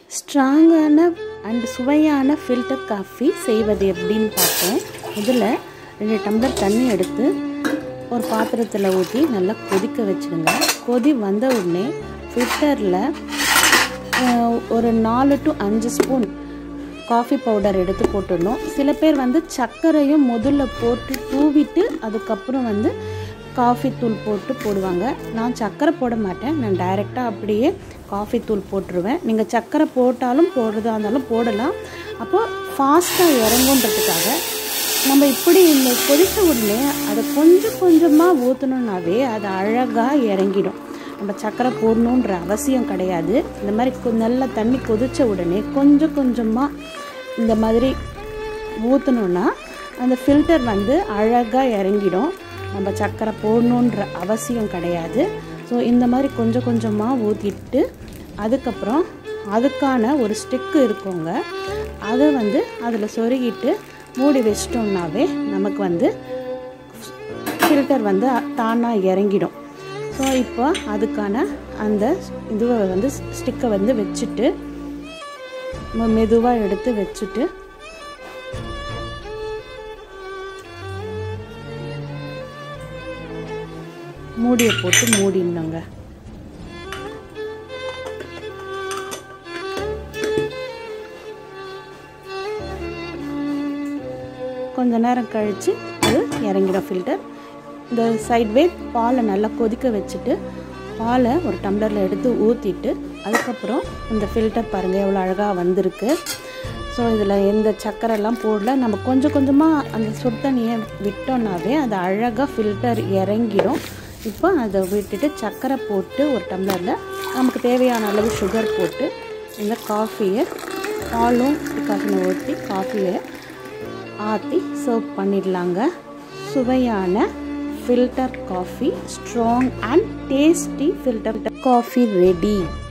ஸ்ட்ராங்கான அண்ட் சுவையான filter coffee செய்வது எப்படின்னு பார்ப்போம் முதல்ல ரெண்டு டம்ளர் தண்ணி எடுத்து ஒரு பாத்திரத்தில் ஊற்றி நல்லா கொதிக்க வச்சுடுங்க கொதி வந்த உடனே ஃபில்டரில் ஒரு நாலு டு அஞ்சு ஸ்பூன் காஃபி பவுடர் எடுத்து போட்டுடணும் சில பேர் வந்து சர்க்கரையும் முதல்ல போட்டு தூவிட்டு அதுக்கப்புறம் வந்து காஃபி தூள் போட்டு போடுவாங்க நான் சர்க்கரை போட மாட்டேன் நான் டைரெக்டாக அப்படியே காஃபி தூள் போட்டுருவேன் நீங்கள் சர்க்கரை போட்டாலும் போடுறதா இருந்தாலும் போடலாம் அப்போது ஃபாஸ்ட்டாக இறங்குன்றதுக்காக நம்ம இப்படி இந்த கொதித்த உடனே அதை கொஞ்சம் கொஞ்சமாக ஊற்றணுன்னாவே அது அழகாக இறங்கிடும் நம்ம சர்க்கரை போடணுன்ற அவசியம் கிடையாது இந்த மாதிரி கொ- நல்லா தண்ணி கொதித்த உடனே கொஞ்சம் கொஞ்சமாக இந்த மாதிரி ஊற்றணுன்னா அந்த ஃபில்டர் வந்து அழகாக இறங்கிடும் நம்ம சர்க்கரை போடணுன்ற அவசியம் கிடையாது ஸோ இந்த மாதிரி கொஞ்சம் கொஞ்சமாக ஊற்றிட்டு அதுக்கப்புறம் அதுக்கான ஒரு ஸ்டிக்கு இருக்குங்க அதை வந்து அதில் சொருகிட்டு மூடி வச்சிட்டோம்னாவே நமக்கு வந்து ஃபில்டர் வந்து தானாக இறங்கிடும் ஸோ இப்போ அதுக்கான அந்த இதுவை வந்து ஸ்டிக்கை வந்து வச்சுட்டு மெதுவாக எடுத்து வச்சுட்டு மூடியை போட்டு மூடிடணுங்க கொஞ்ச நேரம் கழித்து அது இறங்கிடும் ஃபில்டர் இந்த சைட்வே பாலை நல்லா கொதிக்க வச்சுட்டு பாலை ஒரு டம்ளரில் எடுத்து ஊற்றிட்டு அதுக்கப்புறம் இந்த ஃபில்டர் பாருங்கள் எவ்வளோ அழகாக வந்திருக்கு ஸோ இதில் எந்த சக்கரைலாம் போடல நம்ம கொஞ்சம் கொஞ்சமாக அந்த சுடு தண்ணியை விட்டோம்னாவே அது அழகாக ஃபில்டர் இறங்கிடும் இப்போ அதை விட்டுட்டு சர்க்கரை போட்டு ஒரு டம்ளரில் நமக்கு தேவையான அளவு சுகர் போட்டு இந்த காஃபியை பாலும் காஃபினை ஊற்றி காஃபியை ஆற்றி சர்வ் பண்ணிடலாங்க சுவையான filter coffee strong and tasty filter coffee ready